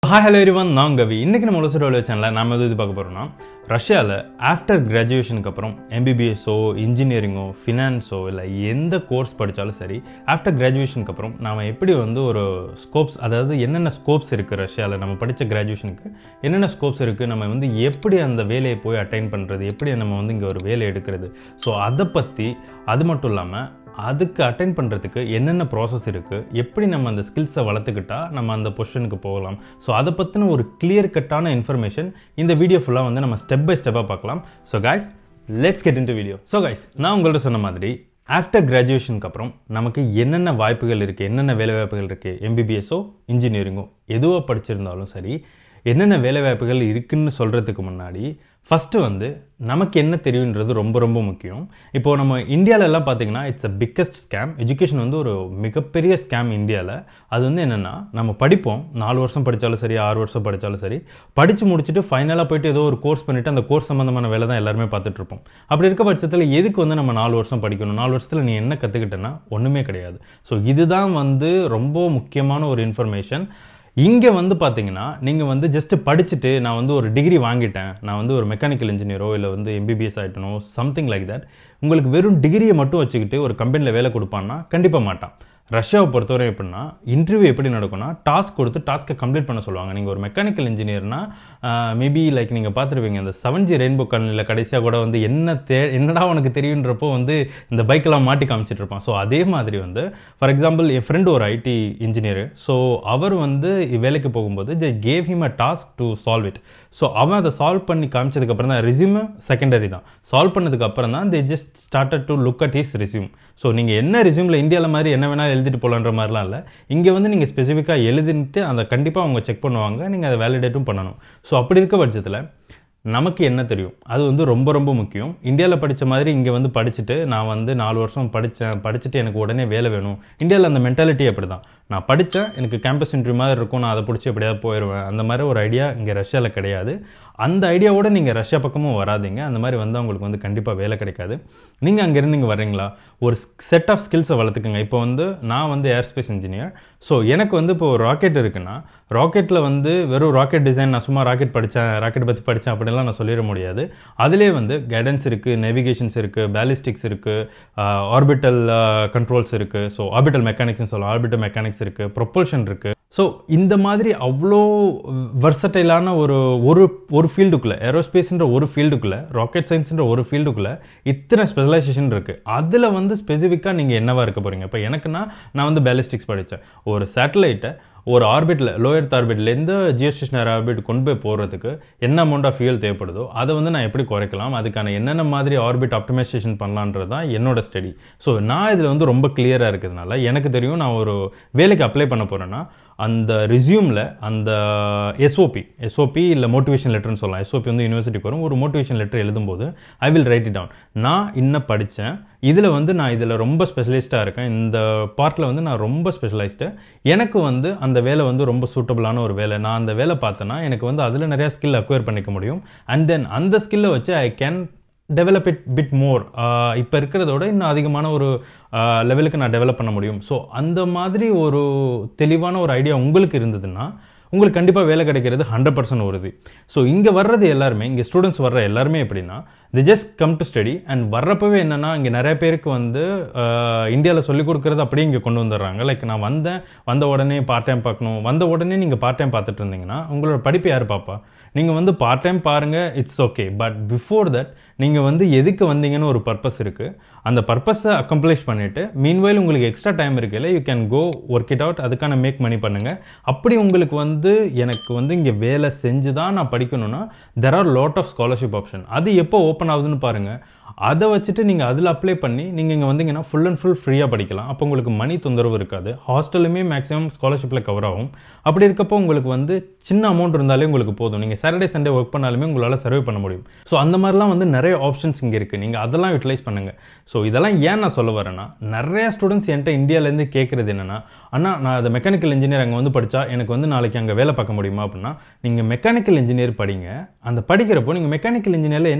hi hello everyone நான் கவி இன்றைக்கி நம்ம உலக வேலை சேனலில் நாம எது இது பார்க்க போகிறோம்னா ரஷ்யாவில் ஆஃப்டர் கிராஜுவேஷனுக்கு அப்புறம் எம்பிபிஎஸ்ஸோ இன்ஜினியரிங்கோ ஃபினான்ஸோ இல்லை எந்த கோர்ஸ் படித்தாலும் சரி ஆஃப்டர் கிராஜுவேஷனுக்கு அப்புறம் நாம் எப்படி வந்து ஒரு ஸ்கோப்ஸ் அதாவது என்னென்ன ஸ்கோப்ஸ் இருக்குது ரஷ்யாவில் நம்ம படித்த கிராஜுவேஷனுக்கு என்னென்ன ஸ்கோப்ஸ் இருக்குது நம்ம வந்து எப்படி அந்த வேலையை போய் அட்டைன் பண்ணுறது எப்படி நம்ம வந்து இங்கே ஒரு வேலை எடுக்கிறது ஸோ அதை பற்றி அது மட்டும் இல்லாமல் அதுக்கு அட்டைன் பண்ணுறதுக்கு என்னென்ன ப்ராசஸ் இருக்குது எப்படி நம்ம அந்த ஸ்கில்ஸை வளர்த்துக்கிட்டா நம்ம அந்த பொசிஷனுக்கு போகலாம் ஸோ அதை பற்றின ஒரு கிளியர் கட்டான இன்ஃபர்மேஷன் இந்த வீடியோ ஃபுல்லாக வந்து நம்ம ஸ்டெப் பை ஸ்டெப்பாக பார்க்கலாம் so guys let's get in video so guys நான் உங்கள்ட்ட சொன்ன மாதிரி ஆஃப்டர் கிராஜுவேஷனுக்கு அப்புறம் நமக்கு என்னென்ன வாய்ப்புகள் இருக்குது என்னென்ன வேலை வாய்ப்புகள் இருக்குது எம்பிபிஎஸ்ஸோ இன்ஜினியரிங்கோ எதுவாக படிச்சிருந்தாலும் சரி என்னென்ன வேலை வாய்ப்புகள் இருக்குன்னு சொல்கிறதுக்கு முன்னாடி ஃபஸ்ட்டு வந்து நமக்கு என்ன தெரியுன்றது ரொம்ப ரொம்ப முக்கியம் இப்போது நம்ம இந்தியாவிலலாம் பார்த்தீங்கன்னா it's a biggest scam education வந்து ஒரு மிகப்பெரிய ஸ்கேம் இந்தியாவில் அது வந்து என்னென்னா நம்ம படிப்போம் நாலு வருஷம் படித்தாலும் சரி ஆறு வருஷம் படித்தாலும் சரி படித்து முடிச்சுட்டு ஃபைனலாக போயிட்டு ஏதோ ஒரு கோர்ஸ் பண்ணிவிட்டு அந்த கோர்ஸ் சம்மந்தமான வேலை தான் எல்லாருமே பார்த்துட்டு இருப்போம் அப்படி இருக்க பட்சத்தில் எதுக்கு வந்து நம்ம நாலு வருஷம் படிக்கணும் நாலு வருஷத்தில் நீ என்ன கற்றுக்கிட்டேன்னா ஒன்றுமே கிடையாது ஸோ இதுதான் வந்து ரொம்ப முக்கியமான ஒரு இன்ஃபர்மேஷன் இங்கே வந்து பார்த்தீங்கன்னா நீங்கள் வந்து ஜஸ்ட் படிச்சுட்டு நான் வந்து ஒரு டிகிரி வாங்கிட்டேன் நான் வந்து ஒரு மெக்கானிக்கல் இன்ஜினியரோ இல்லை வந்து எம்பிபிஎஸ் ஆகிட்டனோ சம்திங் லைக் தட் உங்களுக்கு வெறும் டிகிரியை மட்டும் வச்சுக்கிட்டு ஒரு கம்பெனியில் வேலை கொடுப்பான்னா கண்டிப்பாக மாட்டான் ரஷ்யாவை பொறுத்தவரை எப்படின்னா இன்டர்வியூ எப்படி நடக்கும்னா டாஸ்க் கொடுத்து டாஸ்க்கை கம்ப்ளீட் பண்ண சொல்லுவாங்க நீங்கள் ஒரு மெக்கானிக்கல் இன்ஜினியர்னா மேபி லைக் நீங்கள் பார்த்துருப்பீங்க அந்த செவன் ஜி ரெயின்போ கல்லில் கடைசியாக கூட வந்து என்ன தே என்னடா உனக்கு தெரியுன்றப்போ வந்து இந்த பைக்கெல்லாம் மாட்டி காமிச்சிட்டு இருப்பான் ஸோ அதே மாதிரி வந்து ஃபார் எக்ஸாம்பிள் என் ஃப்ரெண்டு ஒரு ஐடி இன்ஜினியர் ஸோ அவர் வந்து வேலைக்கு போகும்போது they gave him a task to solve it so அவன் அதை சால்வ் பண்ணி காமிச்சதுக்கப்புறம் தான் ரெசியூம் செகண்டரி தான் சால்வ் பண்ணதுக்கு அப்புறம் தான் they just started to look at his resume so நீங்கள் என்ன ரெசியூமில் இந்தியாவில் மாதிரி என்ன வேணாலும் எழுதிட்டு போகலான்ற மாதிரிலாம் இல்லை இங்கே வந்து நீங்கள் ஸ்பெசிஃபிக்காக எழுதிட்டு அதை கண்டிப்பாக அவங்க செக் பண்ணுவாங்க நீங்கள் அதை வேலிடேட்டும் பண்ணணும் ஸோ அப்படி இருக்க பட்சத்தில் நமக்கு என்ன தெரியும் அது வந்து ரொம்ப ரொம்ப முக்கியம் இந்தியாவில் படித்த மாதிரி இங்கே வந்து படிச்சுட்டு நான் வந்து நாலு வருஷம் படித்தேன் படிச்சுட்டு எனக்கு உடனே வேலை வேணும் இந்தியாவில் அந்த மென்டாலிட்டி அப்படி தான் நான் படித்தேன் எனக்கு கேம்பஸ் இன்டர்வியூ மாதிரி இருக்கும் நான் அதை பிடிச்சி எப்படியாவது போயிடுவேன் அந்த மாதிரி ஒரு ஐடியா இங்கே ரஷ்யாவில் கிடையாது அந்த ஐடியாவோட நீங்கள் ரஷ்யா பக்கமும் வராதிங்க அந்த மாதிரி வந்து உங்களுக்கு வந்து கண்டிப்பாக வேலை கிடைக்காது நீங்கள் அங்கேருந்து இங்கே வர்றீங்களா ஒரு செட் ஆஃப் ஸ்கில்ஸை வளர்த்துக்குங்க இப்போ வந்து நான் வந்து ஏர்ஸ்பேஸ் இன்ஜினியர் ஸோ எனக்கு வந்து இப்போ ஒரு ராக்கெட் இருக்குன்னா ராக்கெட்டில் வந்து வெறும் ராக்கெட் டிசைன் நான் சும்மா ராக்கெட் படித்தேன் ராக்கெட் பற்றி படித்தேன் அப்படின்லாம் நான் சொல்லிட முடியாது அதிலே வந்து கைடன்ஸ் இருக்குது நேவிகேஷன்ஸ் இருக்குது பேலிஸ்டிக்ஸ் இருக்குது ஆர்பிட்டல் கண்ட்ரோல்ஸ் இருக்குது ஸோ ஆர்பிட்டல் மெக்கானிக்ஸ்னு சொல்லலாம் ஆர்பிட்டல் மெக்கானிக்ஸ் இருக்குது ப்ரொப்பல்ஷன் இருக்குது ஸோ இந்த மாதிரி அவ்வளோ வர்சட்டைலான ஒரு ஒரு ஒரு ஃபீல்டுக்குள்ளே ஏரோஸ்பேஸ்ன்ற ஒரு ஃபீல்டுக்குள்ளே ராக்கெட் சயின்ஸ்ன்ற ஒரு ஃபீல்டுக்குள்ளே இத்தனை ஸ்பெஷலைசேஷன் இருக்குது அதில் வந்து ஸ்பெசிஃபிக்காக நீங்கள் என்னவா இருக்க போகிறீங்க இப்போ எனக்குன்னா நான் வந்து பேலிஸ்டிக்ஸ் படித்தேன் ஒரு சேட்டலைட்டை ஒரு ஆர்பிட்டில் லோயர்த் ஆர்பிட்லேருந்து ஜியோ ஸ்டேஷனரி ஆர்பிட் கொண்டு போய் போகிறதுக்கு என்ன அமௌண்ட் ஆஃப் ஃபியூல் தேவைப்படுதோ அதை வந்து நான் எப்படி குறைக்கலாம் அதுக்கான என்னென்ன மாதிரி ஆர்பிட் ஆப்டிமைசேஷன் பண்ணலான்றது தான் என்னோட ஸ்டடி ஸோ நான் இதில் வந்து ரொம்ப கிளியராக இருக்கிறதுனால எனக்கு தெரியும் நான் ஒரு வேலைக்கு அப்ளை பண்ண போகிறேன்னா அந்த ரிசியூமில் அந்த எஸ்ஓபி எஸ்ஓபி இல்லை மோட்டிவேஷன் லெட்டர்னு சொல்லலாம் எஸ்ஓபி வந்து யூனிவர்சிட்டிக்கு வரும் ஒரு மோட்டிவேஷன் லெட்டர் எழுதும்போது I will write it down நான் இன்னும் படித்தேன் இதில் வந்து நான் இதில் ரொம்ப ஸ்பெஷலிஸ்ட்டாக இருக்கேன் இந்த பார்ட்டில் வந்து நான் ரொம்ப ஸ்பெஷலைஸ்டு எனக்கு வந்து அந்த வேலை வந்து ரொம்ப சூட்டபுளான ஒரு வேலை நான் அந்த வேலை பார்த்தேன்னா எனக்கு வந்து அதில் நிறையா ஸ்கில் அக்வயர் பண்ணிக்க முடியும் அண்ட் தென் அந்த ஸ்கில்லை வச்சு I can develop it bit more இப்போ இருக்கிறதோட இன்னும் அதிகமான ஒரு லெவலுக்கு நான் டெவலப் பண்ண முடியும் ஸோ அந்த மாதிரி ஒரு தெளிவான ஒரு ஐடியா உங்களுக்கு இருந்ததுன்னா உங்களுக்கு கண்டிப்பாக வேலை கிடைக்கிறது ஹண்ட்ரட் பர்சன்ட் உறுதி ஸோ இங்கே வர்றது எல்லாருமே இங்கே ஸ்டூடெண்ட்ஸ் வர்ற எல்லாருமே எப்படின்னா they just come to study and வர்றப்பவே என்னென்னா இங்கே நிறைய பேருக்கு வந்து இந்தியாவில் சொல்லிக் கொடுக்குறது அப்படியே இங்கே கொண்டு வந்துடுறாங்க லைக் நான் வந்தேன் வந்த உடனே பார்ட் டைம் பார்க்கணும் வந்த உடனே நீங்கள் பார்ட் டைம் பார்த்துட்டு இருந்தீங்கன்னா உங்களோட படிப்பு யார் பார்ப்பா நீங்கள் வந்து பார்ட் டைம் பாருங்கள் it's okay but before that நீங்கள் வந்து எதுக்கு வந்தீங்கன்னு ஒரு பர்பஸ் இருக்குது அந்த பர்பஸை அக்கம்ப்ளிஷ் பண்ணிவிட்டு மீன்வைல் உங்களுக்கு எக்ஸ்ட்ரா டைம் இருக்குல்ல you can go work it out அதுக்கான மேக் மணி பண்ணுங்கள் அப்படி உங்களுக்கு வந்து எனக்கு வந்து இங்கே வேலை செஞ்சு தான் நான் படிக்கணும்னா there are lot of scholarship option அது எப்போ ஓப்பன் ஆகுதுன்னு பாருங்கள் அதை வச்சுட்டு நீங்கள் அதில் அப்ளை பண்ணி நீங்கள் இங்கே வந்தீங்கன்னா ஃபுல் அண்ட் ஃபுல் ஃப்ரீயாக படிக்கலாம் அப்போ உங்களுக்கு மணி தொந்தரவு இருக்காது ஹாஸ்டலுமே மேக்ஸிமம் ஸ்காலர்ஷிப்பில் கவர் ஆகும் அப்படி இருக்கப்போ உங்களுக்கு வந்து சின்ன அமௌண்ட் இருந்தாலே உங்களுக்கு போதும் நீங்கள் சாட்டர்டே சண்டே ஒர்க் பண்ணாலுமே உங்களால் சர்வே பண்ண முடியும் ஸோ அந்த மாதிரிலாம் வந்து நிறைய ஆப்ஷன்ஸ் இங்கே இருக்குது நீங்கள் அதெல்லாம் யூட்டிலைஸ் பண்ணுங்கள் ஸோ இதெல்லாம் ஏன் நான் சொல்ல வரேன்னா நிறைய ஸ்டூடெண்ட்ஸ் என்கிட்ட இந்தியாவிலேருந்து கேட்குறது என்னென்னா அண்ணா நான் அதை மெக்கானிக்கல் இன்ஜினியர் அங்கே வந்து படித்தா எனக்கு வந்து நாளைக்கு அங்கே வேலை பார்க்க முடியுமா அப்படின்னா நீங்கள் மெக்கானிக்கல் இன்ஜினியர் படிங்க அந்த படிக்கிறப்போ நீங்கள் மெக்கானிக்கல் இன்ஜினியரில் என்ன ஸ்பெஷலைஸ்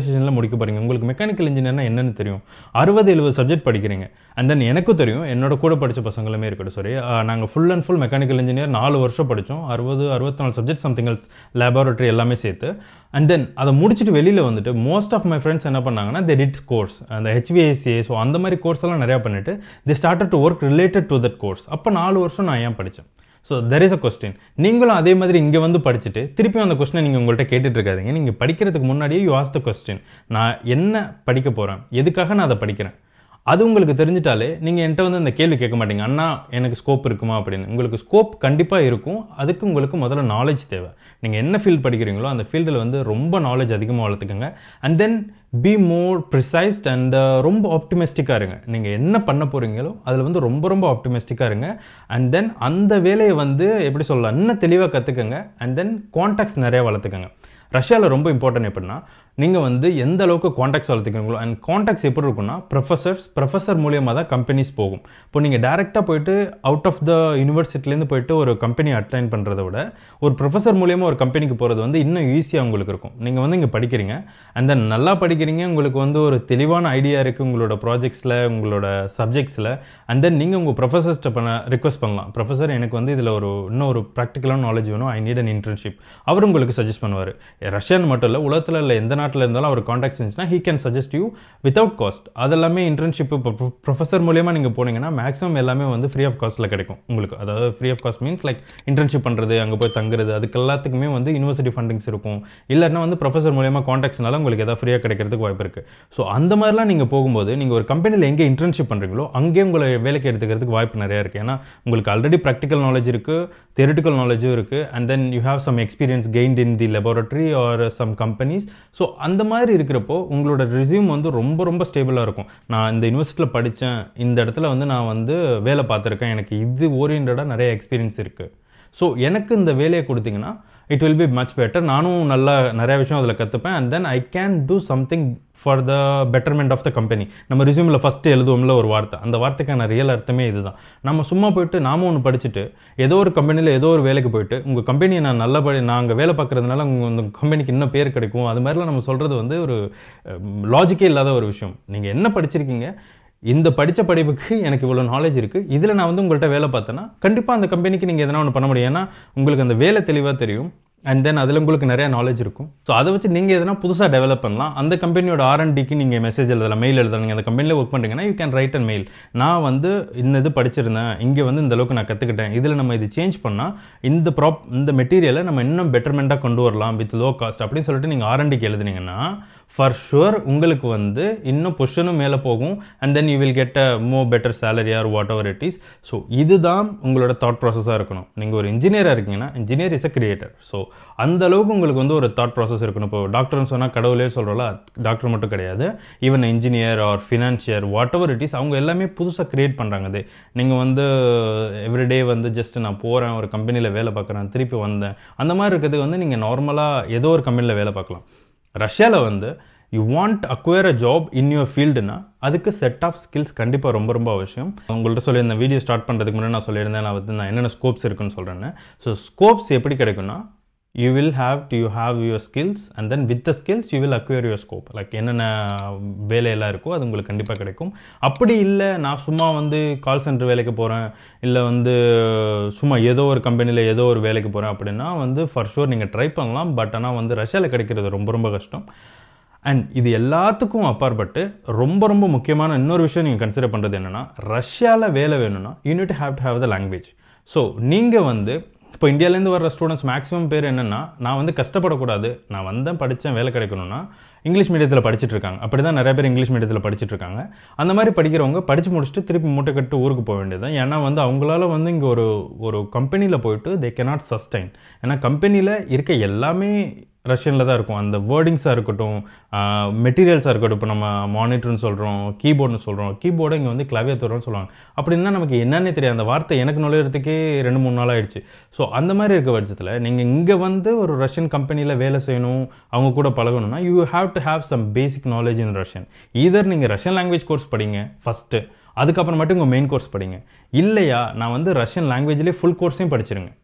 ஸ்பெஷலைசேஷனில் முடிக்க போகிறீங்க உங்களுக்கு மெக்கானிக்கல் இன்ஜினியர்னா என்னன்னு தெரியும் அறுபது எழுபது சப்ஜெக்ட் படிக்கிறீங்க அண்ட் தென் எனக்கும் தெரியும் என்னோட கூட படித்த பசங்களுமே இருக்கட்டும் சரி நாங்கள் full and full mechanical engineer நாலு வருஷம் படித்தோம் அறுபது அறுபத்தி நாலு சப்ஜெக்ட் சம்திங் எல்ஸ் லேபார்ட்டரி எல்லாமே சேர்த்து அண்ட் தென் அதை முடிச்சுட்டு வெளியில் வந்துட்டு மோஸ்ட் ஆஃப் மை ஃப்ரெண்ட்ஸ் என்ன பண்ணாங்கன்னா தே டிட் கோர்ஸ் அந்த ஹெச்விஎஸ்சிஏ ஸோ அந்த மாதிரி கோர்ஸ் எல்லாம் நிறையா பண்ணிட்டு they started to work related to that course அப்போ நாலு வருஷம் நான் ஏன் படித்தேன் so there is a question நீங்களும் அதே மாதிரி இங்கே வந்து படிச்சுட்டு திருப்பியும் அந்த கொஸ்டினை நீங்கள் உங்கள்கிட்ட கேட்டுட்டு இருக்காதீங்க நீங்கள் படிக்கிறதுக்கு முன்னாடியே யூ ஆஸ் த கொஸ்டின் நான் என்ன படிக்க போகிறேன் எதுக்காக நான் அதை படிக்கிறேன் அது உங்களுக்கு தெரிஞ்சிட்டாலே நீங்கள் என்கிட்ட வந்து அந்த கேள்வி கேட்க மாட்டீங்க அண்ணா எனக்கு ஸ்கோப் இருக்குமா அப்படின்னு உங்களுக்கு ஸ்கோப் கண்டிப்பாக இருக்கும் அதுக்கு உங்களுக்கு முதல்ல நாலேஜ் தேவை நீங்கள் என்ன ஃபீல்ட் படிக்கிறீங்களோ அந்த ஃபீல்டில் வந்து ரொம்ப நாலேஜ் அதிகமாக வளர்த்துக்கோங்க and then be more precised and ரொம்ப ஆப்டிமிஸ்டிக்காக இருங்க நீங்கள் என்ன பண்ண போகிறீங்களோ அதில் வந்து ரொம்ப ரொம்ப ஆப்டிமிஸ்டிக்காக இருங்க அண்ட் தென் அந்த வேலையை வந்து எப்படி சொல்லலாம் இன்னும் தெளிவாக கற்றுக்கங்க அண்ட் தென் கான்டாக்ட்ஸ் நிறையா வளர்த்துக்கங்க ரஷ்யாவில் ரொம்ப இம்பார்ட்டன்ட் எப்படின்னா நீங்கள் வந்து எந்த அளவுக்கு காண்டாக்ட்ஸ் வளர்த்துக்கிறீங்களோ அண்ட் காண்டாக்ட்ஸ் எப்படி இருக்குன்னா ப்ரொஃபஸர்ஸ் ப்ரொஃபஸர் மூலியமாக தான் கம்பெனிஸ் போகும் இப்போ நீங்கள் டேரெக்டாக போயிட்டு அவுட் ஆஃப் த யூனிவர்சிட்டிலேருந்து போயிட்டு ஒரு கம்பெனி அட்டைன் பண்ணுறத விட ஒரு ப்ரொஃபஸர் மூலியமாக ஒரு கம்பெனிக்கு போகிறது வந்து இன்னும் ஈஸியாக உங்களுக்கு இருக்கும் நீங்கள் வந்து இங்கே படிக்கிறீங்க அண்ட் தென் நல்லா படிக்கிறீங்க உங்களுக்கு வந்து ஒரு தெளிவான ஐடியா இருக்குது உங்களோட ப்ராஜெக்ட்ஸில் உங்களோட சப்ஜெக்ட்ஸில் அண்ட் தென் நீங்கள் உங்கள் ப்ரொஃபஸர்ஸ்ட்ட பண்ண ரிக்வஸ்ட் பண்ணலாம் ப்ரொஃபஸர் எனக்கு வந்து இதில் ஒரு இன்னும் ஒரு ப்ராக்டிக்கலான நாலேஜ் வேணும் ஐ நீட் அன் இன்டர்ன்ஷிப் அவர் உங்களுக்கு சஜஸ்ட் பண்ணுவார் ரஷ்யன் மட்டும் இல்லை உலகத்தில் இல்லை எந்த நாட்டில் இருந்தாலும் அவர் காண்டாக்ட்ஸ் இருந்துச்சுன்னா he can suggest you without cost அதெல்லாமே இன்டர்ன்ஷிப் இப்போ ப்ரொஃபஸர் மூலியமாக நீங்கள் போனீங்கன்னா மேக்ஸிமம் எல்லாமே வந்து ஃப்ரீ ஆஃப் காஸ்ட்டில் கிடைக்கும் உங்களுக்கு அதாவது free of cost means like internship பண்ணுறது அங்கே போய் தங்குறது அதுக்கு எல்லாத்துக்குமே வந்து யூனிவர்சிட்டி ஃபண்டிங்ஸ் இருக்கும் இல்லைன்னா வந்து ப்ரொஃபஸர் மூலியமாக காண்டாக்ட்ஸ்னால உங்களுக்கு எதாவது ஃப்ரீயாக கிடைக்கிறதுக்கு வாய்ப்பு இருக்குது ஸோ அந்த மாதிரிலாம் நீங்கள் போகும்போது நீங்கள் ஒரு கம்பெனியில் எங்கே இன்டர்ன்ஷிப் பண்ணுறீங்களோ அங்கேயே உங்களை வேலைக்கு எடுத்துக்கிறதுக்கு வாய்ப்பு நிறையா இருக்குது ஏன்னா உங்களுக்கு ஆல்ரெடி ப்ராக்டிக்கல் நாலேஜ் இருக்குது theoretical நாலேஜும் இருக்குது and then you have some experience gained in the laboratory or some companies so அந்த மாதிரி இருக்கிறப்போ உங்களோட ரெசியூம் வந்து ரொம்ப ரொம்ப ஸ்டேபிளாக இருக்கும் நான் இந்த யூனிவர்சிட்டியில் படித்தேன் இந்த இடத்துல வந்து நான் வந்து வேலை பார்த்துருக்கேன் எனக்கு இது ஓரியன்டாக நிறைய எக்ஸ்பீரியன்ஸ் இருக்குது ஸோ எனக்கு இந்த வேலையை கொடுத்தீங்கன்னா it will be much better நானும் நல்லா நிறைய விஷயம் அதில் கற்றுப்பேன் and then I can do something for the betterment of the company நம்ம ரிசியூமில் ஃபஸ்ட்டு எழுதுவோம்ல ஒரு வார்த்தை அந்த வார்த்தைக்கான ரியல் அர்த்தமே இதுதான் நம்ம சும்மா போயிட்டு நாம ஒன்று படிச்சுட்டு ஏதோ ஒரு கம்பெனியில் ஏதோ ஒரு வேலைக்கு போயிட்டு உங்கள் கம்பெனியை நான் நல்லபடி நான் அங்கே வேலை பார்க்குறதுனால உங்கள் உங்கள் கம்பெனிக்கு இன்னும் பேர் கிடைக்கும் அது மாதிரிலாம் நம்ம சொல்கிறது வந்து ஒரு லாஜிக்கே இல்லாத ஒரு விஷயம் நீங்கள் என்ன படிச்சிருக்கீங்க இந்த படித்த படிப்புக்கு எனக்கு இவ்வளோ நாலேஜ் இருக்குது இதில் நான் வந்து உங்கள்கிட்ட வேலை பார்த்தேன்னா கண்டிப்பாக அந்த கம்பெனிக்கு நீங்கள் எதனா ஒன்று பண்ண முடியும் ஏன்னா உங்களுக்கு அந்த வேலை தெளிவாக தெரியும் அண்ட் தென் அதில் உங்களுக்கு நிறைய நாலேஜ் இருக்கும் ஸோ அதை வச்சு நீங்கள் எதனா புதுசாக டெவலப் பண்ணலாம் அந்த கம்பெனியோட ஆர்என்டிக்கு நீங்கள் மெசேஜ் எழுதலாம் மெயில் எழுதலாம் நீங்கள் அந்த கம்பெனியில் ஒர்க் பண்ணுறீங்கன்னா you can write and mail நான் வந்து இந்த இது படிச்சிருந்தேன் இங்கே வந்து இந்த அளவுக்கு நான் கற்றுக்கிட்டேன் இதில் நம்ம இது சேஞ்ச் பண்ணால் இந்த ப்ராப் இந்த மெட்டீரியலை நம்ம இன்னும் பெட்டர்மெண்ட்டாக கொண்டு வரலாம் வித் லோ காஸ்ட் அப்படின்னு சொல்லிட்டு நீங்கள் ஆர்என்டிக்கு எழுதுனீங்கன்னா ஃபார் ஷுர் உங்களுக்கு வந்து இன்னும் பொஷனும் மேலே போகும் and then you will get a more better salary or whatever it is so இதுதான் உங்களோட தாட் ப்ராசஸாக இருக்கணும் நீங்கள் ஒரு இன்ஜினியராக இருக்கீங்கன்னா engineer is a creator so அந்த அளவுக்கு உங்களுக்கு வந்து ஒரு தாட் ப்ராசஸ் இருக்கணும் இப்போ டாக்டர்னு சொன்னால் கடவுளே சொல்கிறோம்ல டாக்டர் மட்டும் கிடையாது even engineer or financier whatever it is அவங்க எல்லாமே புதுசாக க்ரியேட் பண்ணுறாங்க அது நீங்கள் வந்து எவ்ரிடே வந்து ஜஸ்ட் நான் போகிறேன் ஒரு கம்பெனியில் வேலை பார்க்குறேன் திருப்பி வந்தேன் அந்த மாதிரி இருக்கிறதுக்கு வந்து நீங்கள் நார்மலாக ஏதோ ஒரு கம்பெனியில் வேலை பார்க்கலாம் ரஷ்யாவில் வந்து you want acquire a job in your ஃபீல்டுனா அதுக்கு செட் ஆஃப் ஸ்கில்ஸ் கண்டிப்பாக ரொம்ப ரொம்ப அவசியம் உங்கள்கிட்ட சொல்லியிருந்தேன் வீடியோ ஸ்டார்ட் பண்ணுறதுக்கு முன்னாடி நான் சொல்லியிருந்தேன் நான் வந்து நான் என்னென்ன ஸ்கோப்ஸ் இருக்குன்னு சொல்கிறேன்னு ஸோ ஸ்கோப்ஸ் எப்படி கிடைக்கும்னா you will have to you have your skills and then with the skills you will acquire your scope like என்னென்ன வேலையெல்லாம் இருக்கோ அது உங்களுக்கு கண்டிப்பாக கிடைக்கும் அப்படி இல்லை நான் சும்மா வந்து கால் சென்டர் வேலைக்கு போகிறேன் இல்லை வந்து சும்மா ஏதோ ஒரு கம்பெனியில் ஏதோ ஒரு வேலைக்கு போகிறேன் அப்படின்னா வந்து ஃபார் ஷூர் நீங்கள் ட்ரை பண்ணலாம் பட் ஆனால் வந்து ரஷ்யாவில் கிடைக்கிறது ரொம்ப ரொம்ப கஷ்டம் அண்ட் இது எல்லாத்துக்கும் அப்பாற்பட்டு ரொம்ப ரொம்ப முக்கியமான இன்னொரு விஷயம் நீங்கள் கன்சிடர் பண்ணுறது என்னென்னா ரஷ்யாவில் வேலை வேணும்னா you need have to have the language so நீங்கள் வந்து இப்போ இந்தியாவிலேருந்து வர ஸ்டூடெண்ட்ஸ் மேக்ஸிமம் பேர் என்னென்னா நான் வந்து கஷ்டப்படக்கூடாது நான் வந்தேன் படித்தேன் வேலை கிடைக்கணும்னா இங்கிலீஷ் மீடியத்தில் படிச்சுட்டு இருக்காங்க அப்படி தான் நிறைய பேர் இங்கிலீஷ் மீடியத்தில் படிச்சுட்டு இருக்காங்க அந்த மாதிரி படிக்கிறவங்க படித்து முடிச்சுட்டு திருப்பி மூட்டை கட்டு ஊருக்கு போக வேண்டியது ஏன்னா வந்து அவங்களால வந்து இங்கே ஒரு ஒரு கம்பெனியில் போயிட்டு தே கேனாட் சஸ்டைன் ஏன்னா கம்பெனியில் இருக்க எல்லாமே ரஷ்யனில் தான் இருக்கும் அந்த வேர்டிங்ஸாக இருக்கட்டும் மெட்டீரியல்ஸாக இருக்கட்டும் இப்போ நம்ம மானிட்டர்னு சொல்கிறோம் கீபோர்டுன்னு சொல்கிறோம் கீபோர்டை இங்கே வந்து கிளவியத்துறோம்னு சொல்லுவாங்க அப்படின்னா நமக்கு என்னன்னே தெரியாது அந்த வார்த்தை எனக்கு நுழையிறதுக்கே ரெண்டு மூணு நாள் ஆயிடுச்சு ஸோ அந்த மாதிரி இருக்க பட்சத்தில் நீங்கள் இங்கே வந்து ஒரு ரஷ்யன் கம்பெனியில் வேலை செய்யணும் அவங்க கூட பழகணும்னா you have to have some basic knowledge in Russian either நீங்கள் ரஷ்யன் லாங்குவேஜ் கோர்ஸ் படிங்க ஃபஸ்ட்டு அதுக்கப்புறம் மட்டும் உங்கள் மெயின் கோர்ஸ் படிங்க இல்லையா நான் வந்து ரஷ்யன் லாங்குவேஜ்லேயே ஃபுல் கோர்ஸையும் படிச்சிருங்க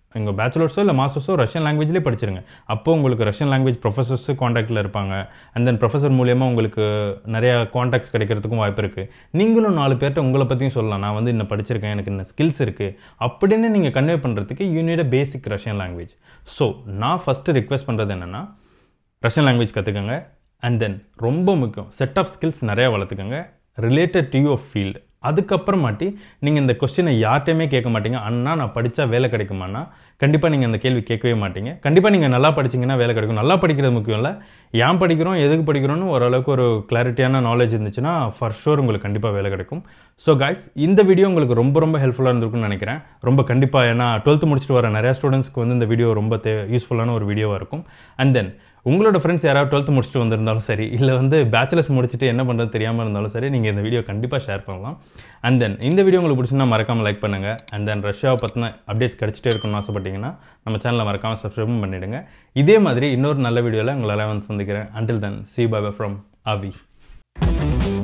எங்கள் பேச்சுலர்ஸோ இல்லை மாஸ்டர்ஸோ ரஷ்யன் லாங்குவேஜ்லேயே படிச்சிருங்க அப்போ உங்களுக்கு ரஷ்யன் லாங்குவேஜ் ப்ரொஃபஸர்ஸு காண்டாக்டில் இருப்பாங்க அண்ட் தென் ப்ரொஃபஸர் மூலியமாக உங்களுக்கு நிறையா காண்டாக்ட்ஸ் கிடைக்கிறதுக்கும் வாய்ப்பு இருக்குது நீங்களும் நாலு பேர்கிட்ட உங்களை பற்றியும் சொல்லலாம் நான் வந்து இன்னும் படிச்சிருக்கேன் எனக்கு இன்னும் ஸ்கில்ஸ் இருக்குது அப்படின்னு நீங்கள் கன்வே பண்ணுறதுக்கு you need a basic Russian language so நான் ஃபஸ்ட்டு ரிக்வெஸ்ட் பண்ணுறது என்னென்னா ரஷ்யன் லாங்குவேஜ் கற்றுக்கங்க அண்ட் தென் ரொம்ப முக்கியம் செட் ஆஃப் ஸ்கில்ஸ் நிறையா வளர்த்துக்கங்க ரிலேட்டட் டு யுவர் ஃபீல்டு அதுக்கப்புறமாட்டி நீங்கள் இந்த கொஸ்டினை யார்ட்டையுமே கேட்க மாட்டீங்க அண்ணா நான் படித்தா வேலை கிடைக்குமானா கண்டிப்பாக நீங்கள் அந்த கேள்வி கேட்கவே மாட்டீங்க கண்டிப்பாக நீங்கள் நல்லா படிச்சீங்கன்னா வேலை கிடைக்கும் நல்லா படிக்கிறது முக்கியம் இல்லை ஏன் படிக்கிறோம் எதுக்கு படிக்கிறோன்னு ஓரளவுக்கு ஒரு கிளாரிட்டியான நாலேஜ் இருந்துச்சுன்னா ஃபார் ஷூர் உங்களுக்கு கண்டிப்பாக வேலை கிடைக்கும் ஸோ காய்ஸ் இந்த வீடியோ உங்களுக்கு ரொம்ப ரொம்ப ஹெல்ப்ஃபுல்லாக இருந்திருக்கும்னு நினைக்கிறேன் ரொம்ப கண்டிப்பாக ஏன்னா டுவெல்த்து முடிச்சுட்டு வர நிறையா ஸ்டூடெண்ட்ஸ்க்கு வந்து இந்த வீடியோ ரொம்ப தே யூஸ்ஃபுல்லான ஒரு வீடியோவாக இருக்கும் அண்ட் தென் உங்களோட ஃப்ரெண்ட்ஸ் யாராவது டுவெல்த்து முடிச்சுட்டு வந்திருந்தாலும் சரி இல்லை வந்து பேச்சுலர்ஸ் முடிச்சுட்டு என்ன பண்ணுறது தெரியாமல் இருந்தாலும் சரி நீங்கள் இந்த வீடியோ கண்டிப்பாக ஷேர் பண்ணலாம் அண்ட் தென் இந்த வீடியோ உங்களுக்கு பிடிச்சிருந்தா மறக்காமல் லைக் பண்ணுங்கள் அண்ட் தென் ரஷ்யாவை பற்றின அப்டேட்ஸ் கிடச்சிட்டே இருக்கணும்னு ஆசைப்பட்டீங்கன்னா நம்ம சேனலை மறக்காமல் சப்ஸ்கிரைபும் பண்ணிவிடுங்க இதே மாதிரி இன்னொரு நல்ல வீடியோவில் உங்களை வந்து சந்திக்கிறேன் until then see Baba from AVI